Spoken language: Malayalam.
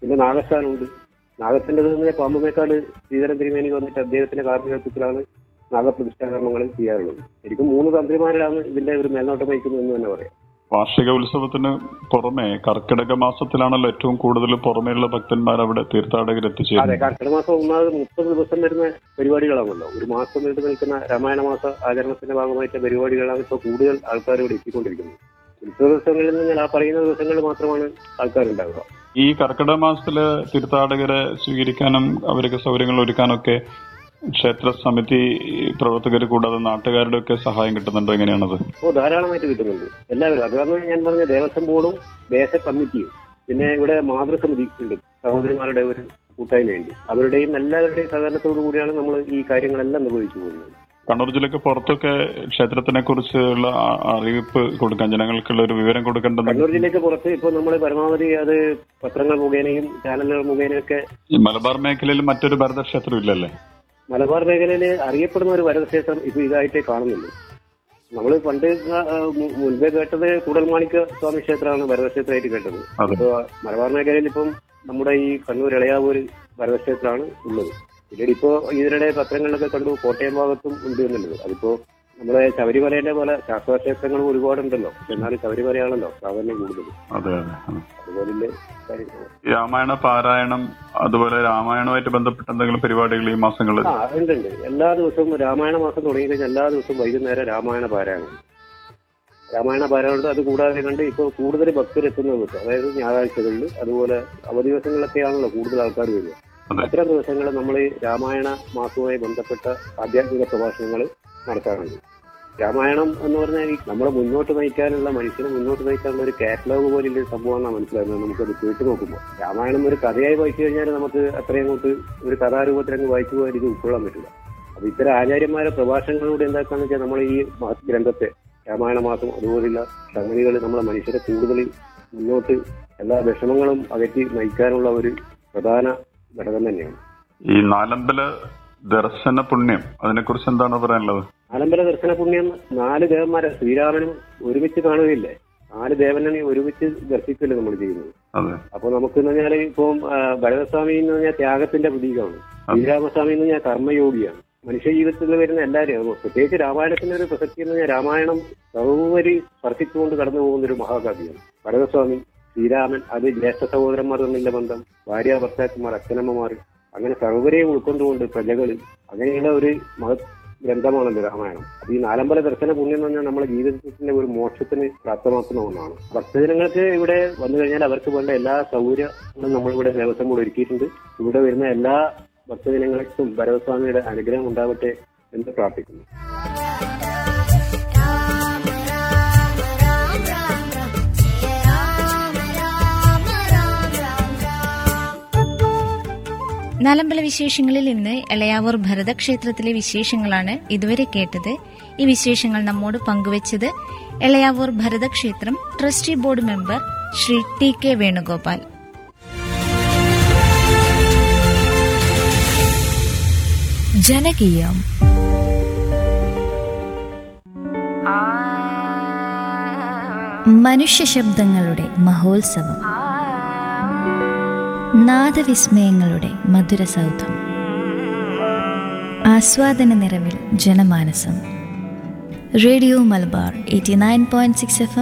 പിന്നെ നാഗസ്ഥാനുണ്ട് നാഗത്തിൻ്റെ തന്നെ പാമ്പുമേക്കാട് ശ്രീധരൻ തിരുമേനി വന്നിട്ട് അദ്ദേഹത്തിന്റെ കാർമ്മികത്വത്തിലാണ് നാഗപ്രതിഷ്ഠാ കർമ്മങ്ങൾ ചെയ്യാറുള്ളത് ശരിക്കും മൂന്ന് തന്ത്രിമാരിലാണ് ഇതിന്റെ ഒരു മേൽനോട്ടം വഹിക്കുന്നത് എന്ന് തന്നെ പറയാം വാർഷിക ഉത്സവത്തിന് പുറമെ കർക്കിടക മാസത്തിലാണല്ലോ ഏറ്റവും കൂടുതൽ പുറമേയുള്ള ഭക്തന്മാർ അവിടെ തീർത്ഥാടകർ അതെ എത്തിച്ചേരുന്നത് കർക്കിടക മാസം ഒന്നാമത് മുപ്പത് ദിവസം വരുന്ന പരിപാടികളാണല്ലോ ഒരു മാസം നീണ്ടു നിൽക്കുന്ന രാമായണ മാസ ആചരണത്തിന്റെ ഭാഗമായിട്ട് പരിപാടികളാണ് ഇപ്പോൾ കൂടുതൽ ആൾക്കാർ ഇവിടെ എത്തിക്കൊണ്ടിരിക്കുന്നത് ഉത്സവ ദിവസങ്ങളിൽ നിന്ന് ആ പറയുന്ന ദിവസങ്ങളിൽ മാത്രമാണ് ആൾക്കാരുണ്ടാവുക ഈ കർക്കിടക മാസത്തില് തീർത്ഥാടകരെ സ്വീകരിക്കാനും അവർക്ക് സൗകര്യങ്ങൾ ഒരുക്കാനൊക്കെ ക്ഷേത്ര സമിതി പ്രവർത്തകർ കൂടാതെ നാട്ടുകാരുടെ ഒക്കെ സഹായം കിട്ടുന്നുണ്ടോ എങ്ങനെയാണത് ഓ ധാരാളമായിട്ട് കിട്ടുന്നുണ്ട് എല്ലാവരും അത് കാരണം ഞാൻ പറഞ്ഞ ദേവസ്വം ബോർഡും ദേശ കമ്മിറ്റിയും പിന്നെ ഇവിടെ മാതൃസമിതി ഉണ്ട് സഹോദരിമാരുടെ ഒരു കൂട്ടായ്മയുണ്ട് അവരുടെയും എല്ലാവരുടെയും സഹകരണത്തോടു കൂടിയാണ് നമ്മൾ ഈ കാര്യങ്ങളെല്ലാം നിർവഹിച്ചു പോകുന്നത് കണ്ണൂർ ജില്ലക്ക് പുറത്തൊക്കെ ക്ഷേത്രത്തിനെ കുറിച്ചുള്ള ആ- അറിയിപ്പ് കൊടുക്കാൻ ജനങ്ങൾക്കുള്ള ഒരു വിവരം കൊടുക്കേണ്ടത് കണ്ണൂർ ജില്ലയ്ക്ക് പുറത്ത് ഇപ്പോൾ നമ്മൾ പരമാവധി അത് പത്രങ്ങൾ മുഖേനയും ചാനലുകൾ മുഖേനയൊക്കെ ഈ മലബാർ മേഖലയിൽ മറ്റൊരു ഭരതക്ഷേത്രം ഇല്ലല്ലേ മലബാർ മേഖലയിൽ അറിയപ്പെടുന്ന ഒരു വരദക്ഷേത്രം ഇപ്പൊ ഇതായിട്ടേ കാണുന്നുള്ളൂ നമ്മൾ പണ്ട് ആ, മു- മുൻപേ കേട്ടത് കൂടൽമാണിക്യ സ്വാമി ക്ഷേത്രമാണ് വരദക്ഷേത്രമായിട്ട് കേട്ടത് അതെ. ഇപ്പൊ മലബാർ മേഖലയിൽ ഇപ്പം നമ്മുടെ ഈ കണ്ണൂർ ഇളയാവൂർ വരദക്ഷേത്രമാണ് ഉള്ളത് പിന്നീട് ഇപ്പോ ഇതിനിടെ പത്രങ്ങളിലൊക്കെ കണ്ടു കോട്ടയം ഭാഗത്തും ഉണ്ട് എന്നുള്ളത് അതിപ്പോ നമ്മുടെ ശബരിമലയുടെ പോലെ ശാസ്ത്രക്ഷേത്രങ്ങളും ഒരുപാടുണ്ടല്ലോ പക്ഷെ എന്നാലും ശബരിമലയാണല്ലോ പ്രാധാന്യം കൂടുതൽ അതെ അതെ ആ. അതുപോലെ കാര്യങ്ങൾ ഈ രാമായണ പാരായണം അതുപോലെ രാമായണവുമായിട്ട് ബന്ധപ്പെട്ട എന്തെങ്കിലും പരിപാടികൾ ഈ മാസങ്ങളിൽ ആ ഉണ്ട് ഉണ്ട് എല്ലാ ദിവസവും രാമായണ മാസം തുടങ്ങി കഴിഞ്ഞാൽ എല്ലാ ദിവസവും വൈകുന്നേരം രാമായണ പാരായണം രാമായണ പാരായണം അത് കൂടാതെ കണ്ട് ഇപ്പോൾ കൂടുതൽ ഭക്തർ എത്തുന്നത് ദിവസം അതായത് ഞായറാഴ്ചകളിൽ അതുപോലെ അവധി ദിവസങ്ങളിലൊക്കെയാണല്ലോ കൂടുതൽ ആൾക്കാർ വരിക അതെ. അത്തരം ദിവസങ്ങൾ നമ്മൾ രാമായണ മാസവുമായി ബന്ധപ്പെട്ട ആധ്യാത്മിക പ്രഭാഷണങ്ങൾ നടത്താറുണ്ട് രാമായണം എന്ന് പറഞ്ഞാൽ ഈ നമ്മളെ മുന്നോട്ട് നയിക്കാനുള്ള മനുഷ്യനെ മുന്നോട്ട് നയിക്കാനുള്ള ഒരു കാറ്റലോഗ് പോലുള്ള ഒരു സംഭവമാണ് മനസ്സിലാകുന്നത് നമുക്കത് കേട്ട് നോക്കുമ്പോൾ രാമായണം ഒരു കഥയായി വായിച്ചു കഴിഞ്ഞാൽ നമുക്ക് അത്രയും അങ്ങോട്ട് ഒരു കഥാരൂപത്തിൽ അങ്ങ് വായിച്ചു പോയാൽ ഇത് ഉൾക്കൊള്ളാൻ പറ്റില്ല അപ്പൊ ഇത്തരം ആചാര്യന്മാരെ പ്രഭാഷണങ്ങളിലൂടെ എന്താക്കാന്ന് വെച്ചാൽ നമ്മൾ ഈ മഹത് ഗ്രന്ഥത്തെ രാമായണ മാസം അതുപോലുള്ള സംഗതികൾ നമ്മളെ മനുഷ്യരെ കൂടുതൽ മുന്നോട്ട് എല്ലാ വിഷമങ്ങളും അകറ്റി നയിക്കാനുള്ള ഒരു പ്രധാന ഘടകം തന്നെയാണ് ഈ നാലമ്പല ദർശന പുണ്യം അതിനെക്കുറിച്ച് എന്താണ് പറയാനുള്ളത് ആലമ്പല ദർശന പുണ്യം നാല് ദേവന്മാരെ ശ്രീരാമനും ഒരുമിച്ച് കാണുകയില്ലേ നാല് ദേവനെ ഒരുമിച്ച് ദർശിക്കല്ലേ നമ്മൾ ചെയ്യുന്നത് അതെ അപ്പൊ നമുക്ക് എന്ന് പറഞ്ഞാൽ ഇപ്പം ആ, ഭരതസ്വാമി എന്ന് പറഞ്ഞാൽ ത്യാഗത്തിന്റെ പ്രതീകമാണ് ശ്രീരാമസ്വാമി എന്ന് പറഞ്ഞാൽ കർമ്മയോഗിയാണ് മനുഷ്യ ജീവിതത്തിൽ വരുന്ന എല്ലാവരും പ്രത്യേകിച്ച് രാമായണത്തിന്റെ ഒരു പ്രസക്തി എന്ന് പറഞ്ഞാൽ രാമായണം സർവരി സ്പർശിച്ചുകൊണ്ട് കടന്നു പോകുന്ന ഒരു മഹാകാവ്യമാണ് ഭരതസ്വാമി ശ്രീരാമൻ അത് ജ്യേഷ്ഠ സഹോദരന്മാർ തമ്മിലുള്ള ബന്ധം ഭാര്യ ഭർത്താക്കന്മാർ അച്ഛനമ്മമാർ അങ്ങനെ സർവരെയും ഉൾക്കൊണ്ടുകൊണ്ട് പ്രജകള് അങ്ങനെയുള്ള ഒരു മഹത് ഗ്രന്ഥമാണല്ലോ രാമായണം അപ്പൊ ഈ നാലമ്പല ദർശന പുണ്യം എന്ന് പറഞ്ഞാൽ നമ്മുടെ ജീവിതത്തിന്റെ ഒരു മോക്ഷത്തിന് പ്രാപ്തമാക്കുന്ന ഒന്നാണ് ഭക്തജനങ്ങൾക്ക് ഇവിടെ വന്നു കഴിഞ്ഞാൽ അവർക്ക് വേണ്ട എല്ലാ സൗകര്യങ്ങളും നമ്മളിവിടെ ദേവസ്വം കൂടെ ഒരുക്കിയിട്ടുണ്ട് ഇവിടെ വരുന്ന എല്ലാ ഭക്തജനങ്ങൾക്കും ഭരതസ്വാമിയുടെ അനുഗ്രഹം ഉണ്ടാവട്ടെ എന്ന് പ്രാർത്ഥിക്കുന്നു രാമ രാമ രാം രാം രാം ജയ രാമ രാമ രാം രാം രാം നാലമ്പല വിശേഷങ്ങളിൽ ഇന്ന് എളയാവൂർ ഭരതക്ഷേത്രത്തിലെ വിശേഷങ്ങളാണ് ഇതുവരെ കേട്ടത് ഈ വിശേഷങ്ങൾ നമ്മോട് പങ്കുവച്ചത് എളയാവൂർ ഭരതക്ഷേത്രം trustee board member Shri T K Venugopal ജനകീയം മനുഷ്യ ശബ്ദങ്ങളുടെ മഹോത്സവം നാദവിസ്മയങ്ങളുടെ മധുരസൗധം ആസ്വാദന നിറവിൽ ജനമാനസം radio Malabar eighty nine point six F